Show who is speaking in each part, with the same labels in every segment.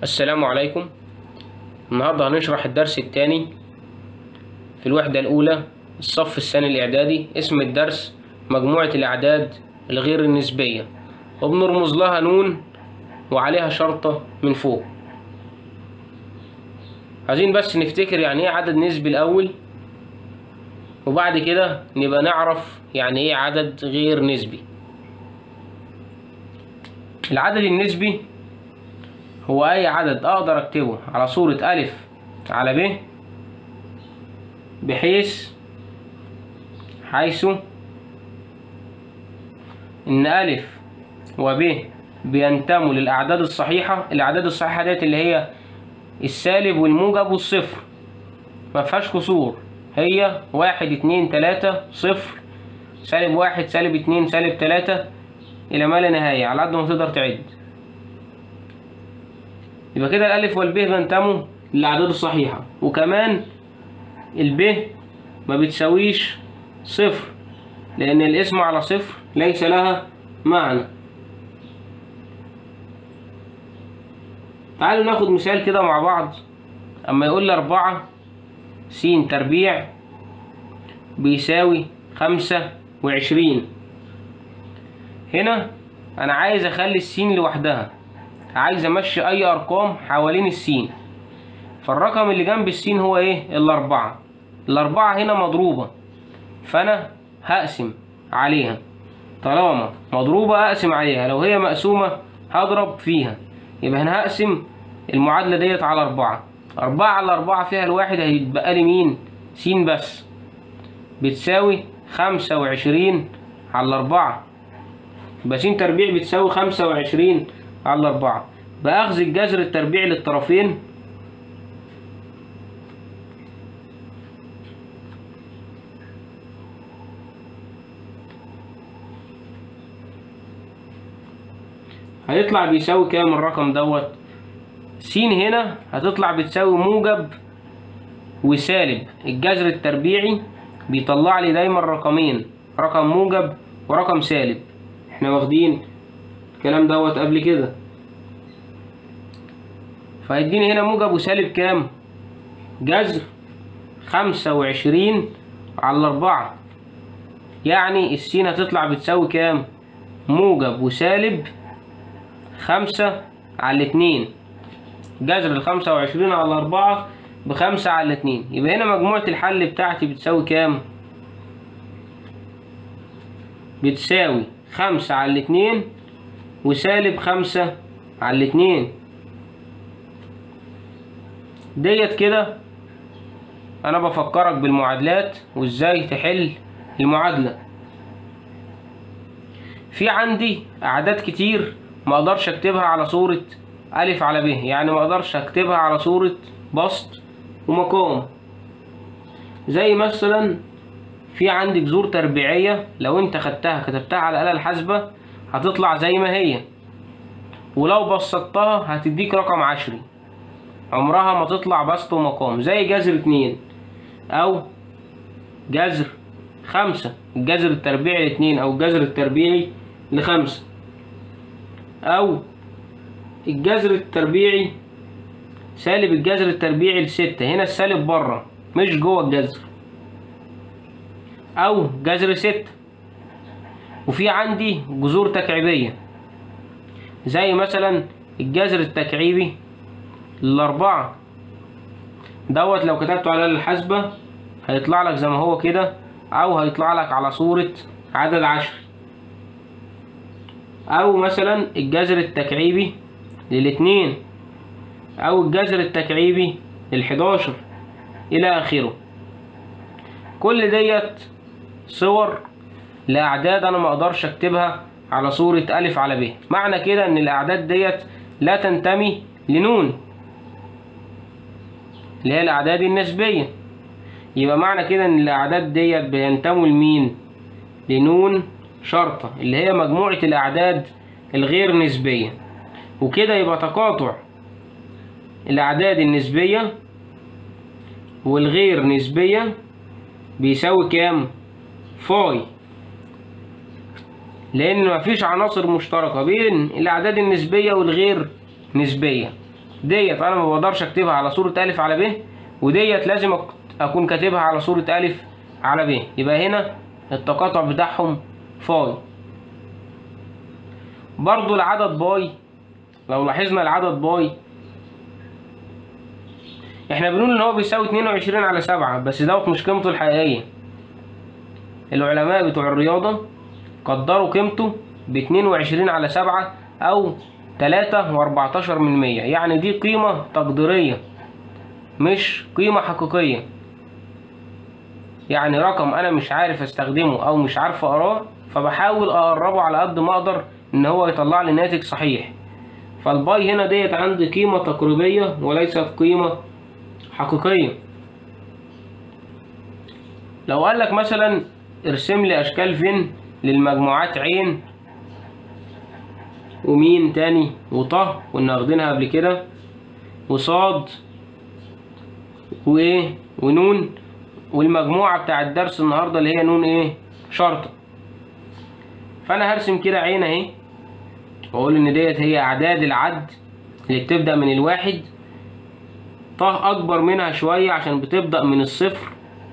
Speaker 1: السلام عليكم النهاردة هنشرح الدرس الثاني في الوحدة الأولى الصف الثاني الإعدادي اسم الدرس مجموعة الأعداد الغير النسبية وبنرمز لها نون وعليها شرطة من فوق عايزين بس نفتكر يعني ايه عدد نسبي الأول وبعد كده نبقى نعرف يعني ايه عدد غير نسبي العدد النسبي هو أي عدد أقدر أكتبه على صورة ألف على ب بحيث حيث إن ألف وب بينتموا للأعداد الصحيحة الأعداد الصحيحة ديت اللي هي السالب والموجب والصفر ما فيهاش كسور هي واحد اتنين تلاتة صفر سالب واحد سالب اتنين سالب تلاتة إلى ما لا نهاية على قد ما تقدر تعد يبقى كده الألف والب بينتموا للأعداد الصحيحة وكمان الب ما بتساويش صفر لأن الاسم على صفر ليس لها معنى تعالوا ناخد مثال كده مع بعض أما يقول لي أربعة س تربيع بيساوي خمسة وعشرين هنا أنا عايز أخلي السين لوحدها عايز امشي اي ارقام حوالين السين فالرقم اللي جنب السين هو ايه الاربعة الاربعة هنا مضروبة فانا هقسم عليها طالما مضروبة اقسم عليها لو هي مقسومة هضرب فيها يبقى انا هقسم المعادلة ديت على اربعة اربعة على اربعة فيها الواحد هيتبقى لي مين سين بس بتساوي خمسة وعشرين على اربعة يبقى س تربيع بتساوي خمسة وعشرين على أربعة بأخذ الجذر التربيعي للطرفين هيطلع بيساوي كام الرقم دوت س هنا هتطلع بتساوي موجب وسالب الجذر التربيعي بيطلع لي دايما رقمين رقم موجب ورقم سالب احنا واخدين الكلام دوت قبل كده فهيديني هنا موجب وسالب كام جذر خمسة وعشرين على أربعة يعني السين هتطلع بتساوي كام موجب وسالب خمسة على اتنين جذر الخمسة وعشرين على أربعة بخمسة على اتنين يبقى هنا مجموعة الحل بتاعتي بتساوي كام بتساوي خمسة على اتنين وسالب خمسة على الاتنين ديت كده انا بفكرك بالمعادلات وازاي تحل المعادلة في عندي اعداد كتير ما اقدرش اكتبها على صورة الف على ب يعني ما اقدرش اكتبها على صورة بسط ومقام زي مثلا في عندي جذور تربيعية لو انت خدتها كتبتها على الآلة الحاسبة هتطلع زي ما هي ولو بسطتها هتديك رقم عشري عمرها ما تطلع بسط ومقام زي جذر اتنين او جذر خمسة الجذر التربيعي لاتنين او الجذر التربيعي لخمسة او الجذر التربيعي سالب الجذر التربيعي لستة هنا السالب بره مش جوه الجذر او جذر ستة وفي عندي جذور تكعيبية زي مثلا الجذر التكعيبي للأربعة دوت لو كتبته على الحاسبة هيطلع لك زي ما هو كده أو هيطلع لك على صورة عدد عشري أو مثلا الجذر التكعيبي للاتنين أو الجذر التكعيبي للحداشر إلى آخره كل ديت صور لأعداد أنا ما أقدرش أكتبها على صورة ألف على ب معنى كده إن الأعداد ديت لا تنتمي لنون اللي هي الأعداد النسبية يبقى معنى كده إن الأعداد ديت بينتموا لمين؟ لنون شرطة اللي هي مجموعة الأعداد الغير نسبية وكده يبقى تقاطع الأعداد النسبية والغير نسبية بيساوي كام؟ فاي لان مفيش عناصر مشتركه بين الاعداد النسبيه والغير نسبيه ديت انا ما بقدرش اكتبها على صورة الف على ب وديت لازم أك- اكون كاتبها على صورة الف على ب يبقى هنا التقاطع بتاعهم فاي برضو العدد باي لو لاحظنا العدد باي احنا بنقول ان هو بيساوي 22 على 7 بس دوت مش قيمته الحقيقية العلماء بتوع الرياضة قدروا قيمته ب 22 على 7 او 3 و14 من 100 يعني دي قيمة تقديرية مش قيمة حقيقية يعني رقم انا مش عارف استخدمه او مش عارف اقراه فبحاول اقربه على قد ما اقدر ان هو يطلع لي ناتج صحيح فالباي هنا ديت عندي قيمة تقريبية وليست قيمة حقيقية لو قال لك مثلا ارسم لي اشكال فين للمجموعات عين ومين تاني وطه كنا واخدينها قبل كده وصاد وايه ونون والمجموعة بتاع الدرس النهاردة اللي هي نون ايه شرطة فانا هرسم كده عين اهي واقول ان ديت هي اعداد العد اللي بتبدأ من الواحد طه اكبر منها شوية عشان بتبدأ من الصفر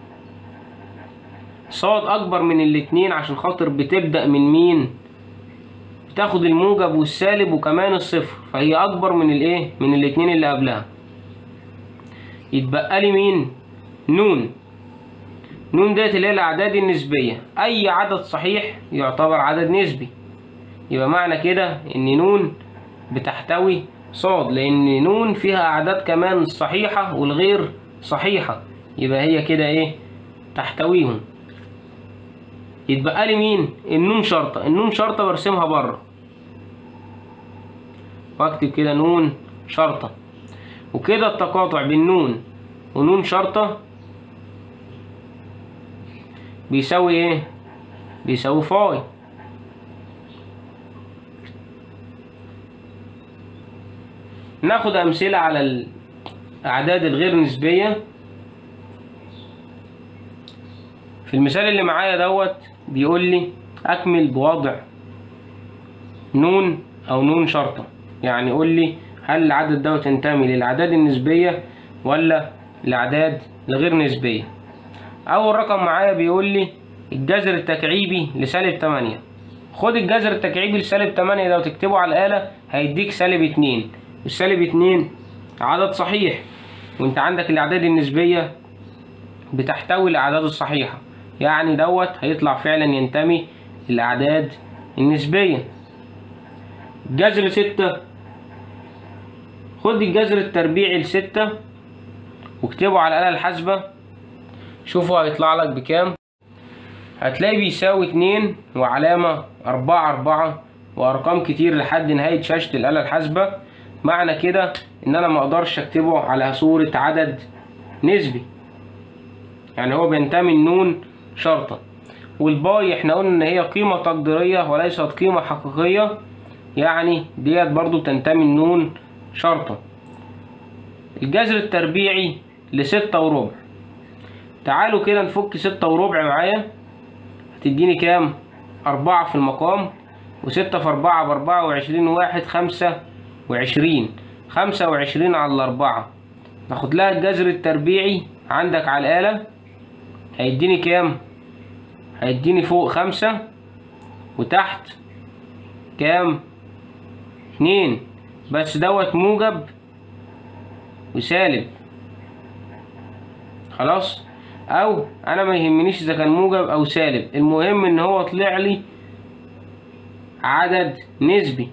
Speaker 1: صاد اكبر من الاتنين عشان خاطر بتبدأ من مين بتاخد الموجب والسالب وكمان الصفر فهي اكبر من الايه من الاتنين اللي قبلها يتبقى لي مين نون نون ديت اللي هي الاعداد النسبية اي عدد صحيح يعتبر عدد نسبي يبقى معنى كده ان نون بتحتوي صاد لان نون فيها اعداد كمان صحيحة والغير صحيحة يبقى هي كده ايه تحتويهم يتبقى لي مين النون شرطة النون شرطة برسمها بره واكتب كده نون شرطة وكده التقاطع بين نون ونون شرطة بيساوي ايه بيساوي فاي ناخد امثلة على الاعداد الغير نسبية في المثال اللي معايا دوت بيقول لي اكمل بوضع نون او نون شرطة يعني قول لي هل العدد دوت ينتمي للاعداد النسبية ولا الاعداد الغير نسبية اول رقم معايا بيقول لي الجذر التكعيبي لسالب 8 خد الجذر التكعيبي لسالب 8 ده وتكتبه على الآلة هيديك سالب 2 والسالب 2 عدد صحيح وانت عندك الاعداد النسبية بتحتوي الاعداد الصحيحة يعني دوت هيطلع فعلا ينتمي للاعداد النسبية جذر ستة خد الجذر التربيعي لستة واكتبه على الآلة الحاسبة شوفوا هيطلع لك بكام هتلاقي بيساوي اتنين وعلامة أربعة أربعة وأرقام كتير لحد نهاية شاشة الآلة الحاسبة معنى كده إن أنا مقدرش أكتبه على صورة عدد نسبي يعني هو بينتمي النون شرطة والباي احنا قلنا ان هي قيمة تقديرية وليست قيمة حقيقية يعني ديت برضو بتنتمي النون شرطة الجذر التربيعي لستة وربع تعالوا كده نفك ستة وربع معايا هتديني كام أربعة في المقام وستة في أربعة بأربعة وعشرين واحد خمسة وعشرين خمسة وعشرين على الأربعة ناخد لها الجذر التربيعي عندك على الآلة هيديني كام هيديني فوق خمسة وتحت كام اتنين بس دوت موجب وسالب خلاص او انا ما يهمنيش اذا كان موجب او سالب المهم ان هو طلع لي عدد نسبي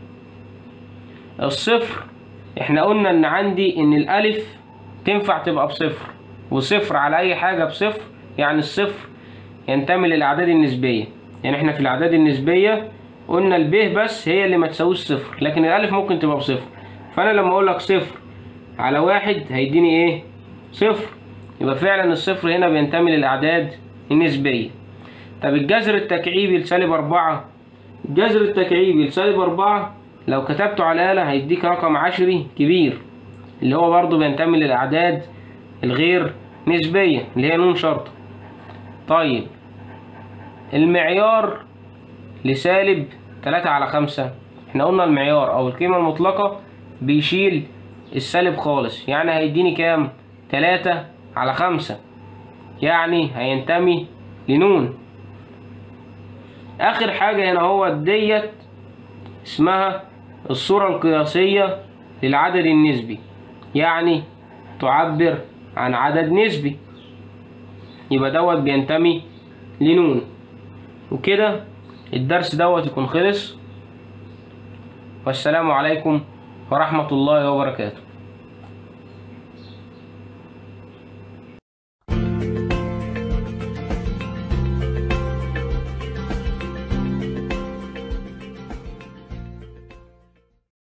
Speaker 1: الصفر احنا قلنا ان عندي ان الالف تنفع تبقى بصفر وصفر على اي حاجة بصفر يعني الصفر ينتمي للاعداد النسبية يعني احنا في الاعداد النسبية قلنا الب بس هي اللي ما تساويش صفر لكن الالف ممكن تبقى بصفر فانا لما اقول لك صفر على واحد هيديني ايه صفر يبقى فعلا الصفر هنا بينتمي للاعداد النسبية طب الجذر التكعيبي لسالب أربعة الجذر التكعيبي لسالب أربعة لو كتبته على الآلة هيديك رقم عشري كبير اللي هو برضو بينتمي للأعداد الغير نسبية اللي هي نون شرطة طيب المعيار لسالب تلاتة على خمسة احنا قلنا المعيار أو القيمة المطلقة بيشيل السالب خالص يعني هيديني كام تلاتة على خمسة يعني هينتمي لنون اخر حاجة هنا هو ديت اسمها الصورة القياسية للعدد النسبي يعني تعبر عن عدد نسبي يبقى دوت بينتمي لنون وكده الدرس دوت يكون خلص والسلام عليكم ورحمة الله وبركاته